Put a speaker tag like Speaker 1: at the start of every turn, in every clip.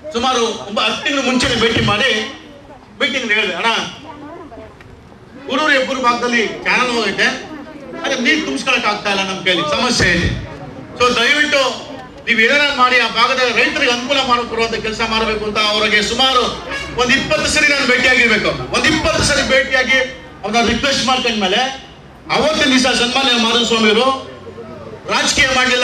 Speaker 1: ಸುಮಾರು ಒಬ್ಬ ಹತ್ತು ತಿಂಗಳು ಮುಂಚೆನೆ ಭೇಟಿ ಮಾಡಿ ಮೀಟಿಂಗ್ ಹೇಳಿದೆ ಅಣ್ಣ ಊರೂರು ಎಬ್ಬರು ಭಾಗದಲ್ಲಿ ಚಾನಲ್ ಹೋಗೈತೆ ಅದೇ ನೀರು ತುಂಬಿಸ್ಕೊಳಕ್ ಆಗ್ತಾ ಇಲ್ಲ ನಮ್ಮ ಕೈಲಿ ಸಮಸ್ಯೆ ಇದೆ ಸೊ ದಯವಿಟ್ಟು ನೀವು ಏನಾರ ಮಾಡಿ ಆ ಭಾಗದ ರೈತರಿಗೆ ಅನುಕೂಲ ಮಾಡಿಕೊಡುವಂತ ಕೆಲಸ ಮಾಡಬೇಕು ಅಂತ ಅವರಿಗೆ ಸುಮಾರು ಒಂದ್ ಇಪ್ಪತ್ತು ಸರಿ ನಾನು ಭೇಟಿಯಾಗಿರ್ಬೇಕು ಅವ್ರನ್ನ. ಒಂದ್ ಇಪ್ಪತ್ತು ಸರಿ ಭೇಟಿಯಾಗಿ ಅವ್ರನ್ನ ರಿಕ್ವೆಸ್ಟ್ ಮಾಡ್ಕೊಂಡ್ಮೇಲೆ ಅವತ್ತಿನ ದಿವಸ ಸನ್ಮಾನ್ಯ ಮಾಧುಸ್ವಾಮಿಯವರು ರಾಜಕೀಯ ಮಾಡಲಿಲ್ಲ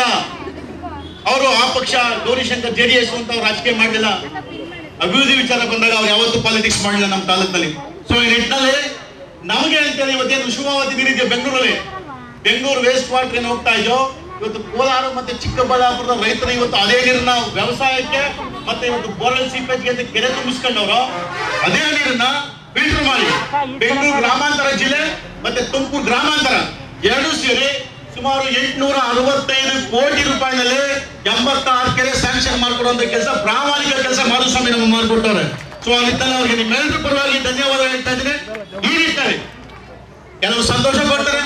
Speaker 1: ಅವರು ಆ ಪಕ್ಷ ಗೌರಿಶಂಕರ್ ಜೆ ಡಿ ಎಸ್ ಅಂತ ಅವ್ರು ರಾಜಕೀಯ ಮಾಡಲಿಲ್ಲ ಅಭಿವೃದ್ಧಿ ವಿಚಾರ ಬಂದಾಗ ಅವ್ರು ಯಾವತ್ತೂ ಪಾಲಿಟಿಕ್ಸ್ ಮಾಡಲಿಲ್ಲ ನಮ್ಮ ತಾಲೂಕಿನಲ್ಲಿ ಸೊ ಈ ನಿಟ್ಟಿನಲ್ಲಿ ನಮಗೆ ಅಂತೇಳಿ ಇವತ್ತೇನು ವಿಶ್ವಭಾವತಿ ನೀರಿದೆಯೋ ಬೆಂಗಳೂರಲ್ಲಿ ಬೆಂಗಳೂರು ವೇಸ್ಟ್ ವಾಟರ್ ಏನು ಹೋಗ್ತಾ ಇದೆಯೋ ಇವತ್ತು ಕೋಲಾರ ಮತ್ತೆ ಚಿಕ್ಕಬಳ್ಳಾಪುರದ ರೈತರು ಇವತ್ತು ಅದೇ ನೀರನ್ನ ವ್ಯವಸಾಯಕ್ಕೆ ಮತ್ತೆ ಇವತ್ತು ಬೋರ್ವೆಲ್ ಸೀಪೇಜ್ಗೆ ಅಂತ ಕೆರೆ ತುಂಬಿಸ್ಕೊಂಡವರು ಅದೇ ನೀರನ್ನ ಫಿಲ್ಟರ್ ಮಾಡಿ ಬೆಂಗಳೂರು ಗ್ರಾಮಾಂತರ ಜಿಲ್ಲೆ ಮತ್ತೆ ತುಮಕೂರು ಗ್ರಾಮಾಂತರ ಎರಡೂ ಸೇರಿ ಸುಮಾರು ಎಂಟುನೂರ ಅರವತ್ತೈದು ಕೋಟಿ ರೂಪಾಯಿನಲ್ಲಿ ಎಂಬತ್ತಾರು ಕೆರೆ ಸ್ಯಾಂಕ್ಷನ್ ಮಾಡ್ಕೊಡುವಂತ ಕೆಲಸ ಪ್ರಾಮಾಣಿಕ ಕೆಲಸ ಮಾಧುಸ್ವಾಮಿ ನಮಗೆ ಮಾಡಿಕೊಟ್ಟವ್ರೆ ಸೊ ಆ ನಿಟ್ಟಿನಲ್ಲಿ ಅವರಿಗೆ ನಿಮ್ಮೆಲ್ಲರ ಪರವಾಗಿ ಧನ್ಯವಾದ ಹೇಳ್ತಾ ಇದ್ದೀನಿ ಈ ನಿಟ್ಟಿನಲ್ಲಿ ಕೆಲವು ಸಂತೋಷ ಪಡ್ತಾರೆ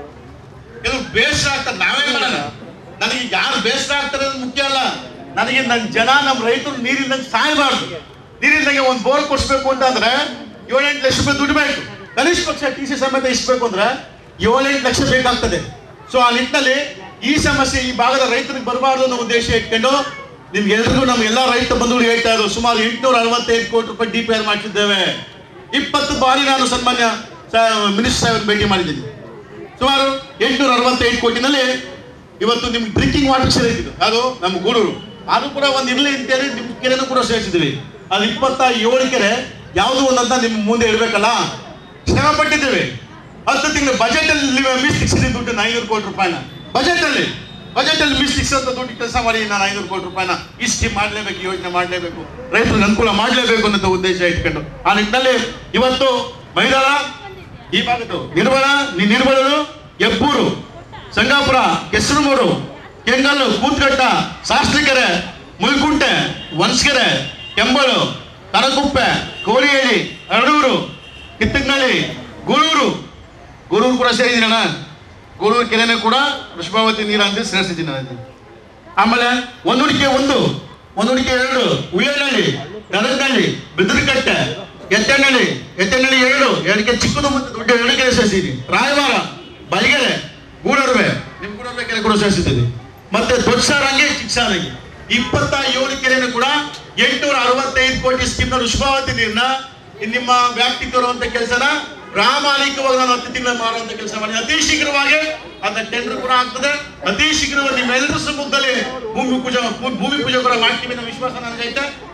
Speaker 1: ಕೆಲವು ಬೇಸರ ಆಗ್ತಾರೆ ನಾವೇ ಮಾಡೋಣ ನನಗೆ ಯಾರು ಬೇಸರ ಆಗ್ತಾರೆ ಅನ್ನೋದು ಮುಖ್ಯ ಅಲ್ಲ ನನಗೆ ನನ್ನ ಜನ ನಮ್ಮ ರೈತರು ನೀರಿಲ್ಲದಂಗೆ ಸಾಯಬಾರ್ದು ನೀರಿಲ್ಲದಂಗೆ ಒಂದು ಬೋರ್ ಕೊಡಿಸ್ಬೇಕು ಅಂತಂದ್ರೆ ಏಳೆಂಟು ಲಕ್ಷ ರೂಪಾಯಿ ದುಡ್ಡು ಬೇಕು ಕನಿಷ್ಠ ಪಕ್ಷ ಟಿ ಸಿ ಸಮೇತ ಇಸ್ಬೇಕು ಅಂದ್ರೆ ಏಳೆಂಟು ಲಕ್ಷ ಬೇಕಾಗ್ತದೆ ಸೊ ಆ ನಿಟ್ಟಿನಲ್ಲಿ ಈ ಸಮಸ್ಯೆ ಈ ಭಾಗದ ರೈತರಿಗೆ ಬರಬಾರ್ದು ಅನ್ನೋ ಉದ್ದೇಶ ಇಟ್ಕೊಂಡು ನಿಮ್ಗೆಲ್ರಿಗೂ ನಮ್ಮ ಎಲ್ಲ ರೈತ ಬಂಧುಗಳು ಹೇಳ್ತಾ ಇದ್ರು ಸುಮಾರು ಎಂಟುನೂರ ಅರವತ್ತೈದು ಕೋಟಿ ರೂಪಾಯಿ ಡಿ ಪಿ ಆರ್ ಮಾಡಿಸಿದ್ದೇವೆ ಇಪ್ಪತ್ತು ಬಾರಿ ನಾನು ಸನ್ಮಾನ್ಯ ಮಿನಿಸ್ಟರ್ ಸಾಹೇಬ್ ಭೇಟಿ ಮಾಡಿದ್ದೀನಿ ಸುಮಾರು ಎಂಟುನೂರ ಅರವತ್ತೈದು ಕೋಟಿನಲ್ಲಿ ಇವತ್ತು ನಿಮ್ಗೆ ಡ್ರಿಂಕಿಂಗ್ ವಾಟರ್ ಸೇರಿಸಿದ್ದು ಅದು ನಮ್ಮ ಗೂಡೂರು ಅದು ಕೂಡ ಒಂದು ಇರ್ಲಿ ಅಂತೇಳಿ ನಿಮ್ ಕೆರೆನೂ ಕೂಡ ಸೇರಿಸಿದ್ವಿ ಅದು ಇಪ್ಪತ್ತ ಏಳು ಕೆರೆ ಯಾವುದು ಒಂದಂತ ನಿಮ್ಮ ಮುಂದೆ ಇಡಬೇಕಲ್ಲ ಶ್ರಮ ಪಟ್ಟಿದ್ದೇವೆ ಹತ್ತು ತಿಂಗಳು ಬಜೆಟ್ ಅಲ್ಲಿ ಮೀಸ್ಲಿಕ್ಸಿದ ದುಡ್ಡು ಐನೂರು ಕೋಟಿ ರೂಪಾಯಿನ ಬಜೆಟ್ ಅಲ್ಲಿ ಬಜೆಟ್ ಅಲ್ಲಿ ಮೀಸ್ಲಿಕ್ಸಂತ ದುಡ್ಡು ಕೆಲಸ ಮಾಡಿ ನಾನು ಐನೂರು ಕೋಟಿ ರೂಪಾಯಿನ ಈ ಸ್ಕೀಮ್ ಮಾಡಲೇಬೇಕು ಯೋಜನೆ ಮಾಡಲೇಬೇಕು ರೈತರಿಗೆ ಅನುಕೂಲ ಮಾಡಲೇಬೇಕು ಅನ್ನೋ ಉದ್ದೇಶ ಇಟ್ಕೊಂಡು ಆ ನಿಟ್ಟಿನಲ್ಲಿ ಇವತ್ತು ಮೈದಾನ ಈ ಭಾಗದ್ದು ನಿರ್ಮಲ ನಿ- ನಿರ್ಮಲರು ಹೆಬ್ಬೂರು ಸಂಗಾಪುರ ಕೆಸರುಮೂರು ಕೆಂಗಲ್ಲು ಕೂತ್ಗಟ್ಟ ಸಾಸ್ಲಿಕೆರೆ ಮುಲ್ಕುಂಟೆ ವನ್ಸ್ಕೆರೆ ಕೆಂಬಳು ಕರಕುಪ್ಪೆ ಕೋರಿಹಳ್ಳಿ ಅರಡೂರು ಕಿತ್ತಗ್ನಳ್ಳಿ ಗೂಳೂರು ಗೂಳೂರು ಕೂಡ ಸೇರಿದ್ದೀನಿ ಅಣ್ಣ ಗೂಳೂರು ಕೆರೆನೇ ಕೂಡ ವೃಷಭಾವತಿ ನೀರು ಅಂತ ಸೇರಿಸಿದ್ದೀನಿ ನಾನು ಆಮೇಲೆ ಒಂದುಡಿಕೆ ಒಂದು ಒಂದುಡಿಕೆ ಎರಡು ಉಯ್ಯನಹಳ್ಳಿ ಗದಗನಹಳ್ಳಿ ಬಿದಿರುಕಟ್ಟೆ ಎತ್ತನಹಳ್ಳಿ ಎತ್ತನಹಳ್ಳಿ ಎರಡು ಎರಡಕ್ಕೆ ಚಿಕ್ಕದು ಮತ್ತು ದೊಡ್ಡ ಎರಡು ಕೆರೆ ಸೇರಿಸಿದ್ದೀನಿ ರಾಯವಾರ ಬಲಿಗೆರೆ ಗೂಡರ್ವೆ ನಿಮ್ ಗೂಡರ್ವೆ ಕೆರೆ ಕೂಡ ಸೇರಿಸಿದ್ದೀನಿ ಮತ್ತೆ ದೊಡ್ಡ ಸಾರಂಗಿ ಚಿಕ್ಕ ಸಾರಂಗಿ ಇಪ್ಪತ್ತ ಏಳು ಕೆರೆನೂ ಕೂಡ ಎಂಟುನೂರ ಅರವತ್ತೈದು ಕೋಟಿ ಸ್ಕೀಮ್ ನ ವೃಷಭಾವತಿ ನೀರನ್ನ ನಿಮ್ಮ ವ್ಯಾಪ್ತಿಗೆ ತರುವಂತ ಕೆಲಸನ ಪ್ರಾಮಾಣಿಕವಾಗಿ ನಾನು ಹತ್ತು ತಿಂಗಳ ಮಾಡುವಂತ ಕೆಲಸ ಮಾಡಿ ಅತಿ ಶೀಘ್ರವಾಗಿ ಅದನ್ನ ಟೆಂಡರ್ ಕೂಡ ಆಗ್ತದೆ ಅತಿ ಶೀಘ್ರವಾಗಿ ನಿಮ್ಮೆಲ್ಲರ ಸಮ್ಮುಖದಲ್ಲಿ ಭೂಮಿ ಪೂಜೆ ಭೂಮಿ ಪೂಜೆ ಕೂಡ ಮಾಡ್ತೀವಿ ಅನ್ನೋ ವಿಶ್ವಾಸ ನನಗೈತೆ